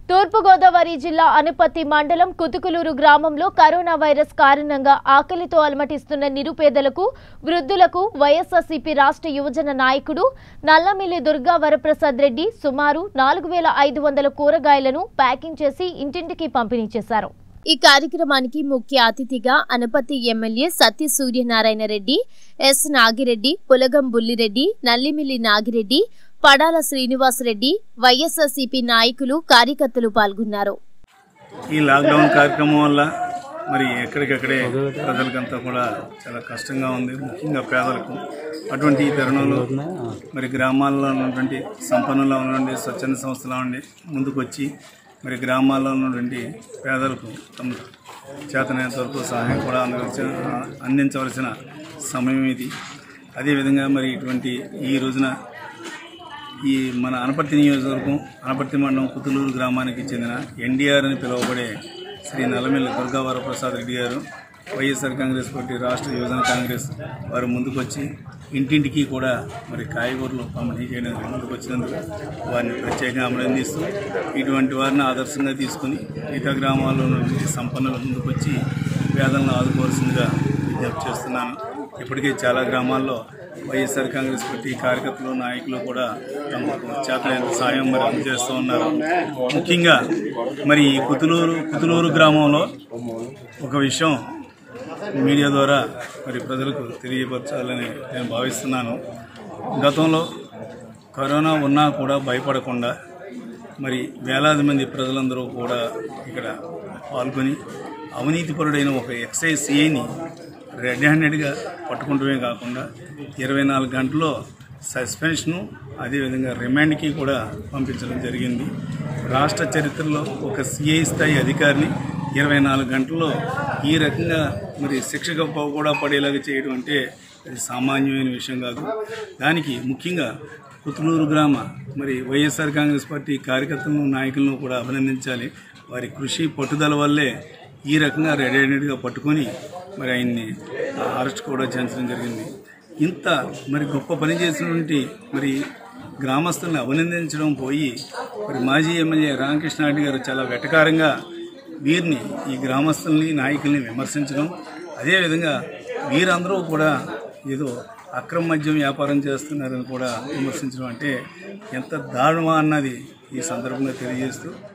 తూర్పుగోదావరి జిల్లా అనపత్తి మండలం కుతుకులూరు గ్రామంలో కరోనా వైరస్ కారణంగా ఆకలితో అలమటిస్తున్న నిరుపేదలకు వృద్ధులకు వైఎస్ఆర్సీపీ రాష్ట్ర యువజన నాయకుడు నల్లమిల్లి దుర్గా వరప్రసాద్ రెడ్డి సుమారు నాలుగు వేల ఐదు వందల కూరగాయలను ప్యాకింగ్ చేసి ఇంటింటికి పంపిణీ చేశారు ఈ కార్యక్రమానికి ముఖ్య అతిథిగా Anaparthi MLA Satya Suryanarayana Reddy S Nagireddy Pulagam Bullireddy Nallamilli Nagireddy Padala Srinivasareddy YSRCP నాయకులు కార్యకర్తలు పాల్గొన్నారు ఈ లాక్డౌన్ కార్యక్రమం వల్ల మరి ఎక్కడికక్కడే ప్రజలకంతా కూడా చాలా కష్టంగా ఉంది ముఖ్యంగా పేదలకు అటువంటి ఈ తరుణంలో మరి గ్రామాల్లో ఉన్నటువంటి సంపన్నులు ఉన్నటువంటి స్వచ్ఛంద సంస్థలు ఉండి ముందుకు వచ్చి మరి గ్రామాల్లో ఉన్నటువంటి పేదలకు తమ చేతనైనంత వరకు సహాయం కూడా అందవలసిన అందించవలసిన సమయం ఇది అదేవిధంగా మరి ఇటువంటి ఈ రోజున ఈ మన అనపర్తి నియోజకవర్గం అనపర్తి మండలం కుతులూరు గ్రామానికి చెందిన ఎన్డీఆర్ అని పిలువబడే శ్రీ నల్లమిల్లి దుర్గా వరప్రసాద్ రెడ్డి గారు వైఎస్ఆర్ కాంగ్రెస్ పార్టీ రాష్ట్ర యువజన కాంగ్రెస్ వారు ముందుకొచ్చి ఇంటింటికి కూడా మరి కాయగూరలు పంపిణీ చేయడానికి ముందుకు వచ్చినందుకు వారిని ప్రత్యేకంగా అభినందిస్తూ ఇటువంటి వారిని ఆదర్శంగా తీసుకుని మిగతా గ్రామాల్లో ఉన్నటువంటి సంపన్నులు ముందుకొచ్చి పేదలను ఆదుకోవాల్సిందిగా విజ్ఞప్తి చేస్తున్నాను ఇప్పటికే చాలా గ్రామాల్లో వైఎస్ఆర్ కాంగ్రెస్ పార్టీ కార్యకర్తలు నాయకులు కూడా తమకు చేతనైన సాయం మరి అందజేస్తూ ఉన్నారు ముఖ్యంగా మరి ఈ కుతులూరు కుతులూరు గ్రామంలో ఒక విషయం మీడియా ద్వారా మరి ప్రజలకు తెలియపరచాలని నేను భావిస్తున్నాను గతంలో కరోనా ఉన్నా కూడా భయపడకుండా మరి వేలాది మంది ప్రజలందరూ కూడా ఇక్కడ పాల్గొని అవినీతిపరుడైన ఒక ఎక్సైజ్ సిఐని రెడ్ హ్యాండెడ్గా పట్టుకుంటమే కాకుండా ఇరవై నాలుగు గంటల్లో సస్పెన్షను అదేవిధంగా రిమాండ్కి కూడా పంపించడం జరిగింది రాష్ట్ర చరిత్రలో ఒక సిఐ స్థాయి అధికారిని ఇరవై నాలుగు గంటల్లో ఈ రకంగా మరి శిక్షకు కూడా పడేలాగా చేయడం అంటే అది సామాన్యమైన విషయం కాదు దానికి ముఖ్యంగా కుతులూరు గ్రామ మరి వైఎస్ఆర్ కాంగ్రెస్ పార్టీ కార్యకర్తలను నాయకులను కూడా అభినందించాలి వారి కృషి పట్టుదల వల్లే ఈ రకంగా రెడీ హ్యాండెడ్గా పట్టుకొని మరి ఆయన్ని అరెస్ట్ కూడా చేయించడం జరిగింది ఇంత మరి గొప్ప పని చేసినటువంటి మరి గ్రామస్తులను అభినందించడం పోయి మరి మాజీ ఎమ్మెల్యే రామకృష్ణారెడ్డి గారు చాలా వెటకారంగా వీరిని ఈ గ్రామస్తుల్ని నాయకుల్ని విమర్శించడం అదేవిధంగా వీరందరూ కూడా ఏదో అక్రమ మద్యం వ్యాపారం చేస్తున్నారని కూడా విమర్శించడం అంటే ఎంత దారుణమా అన్నది ఈ సందర్భంగా తెలియజేస్తూ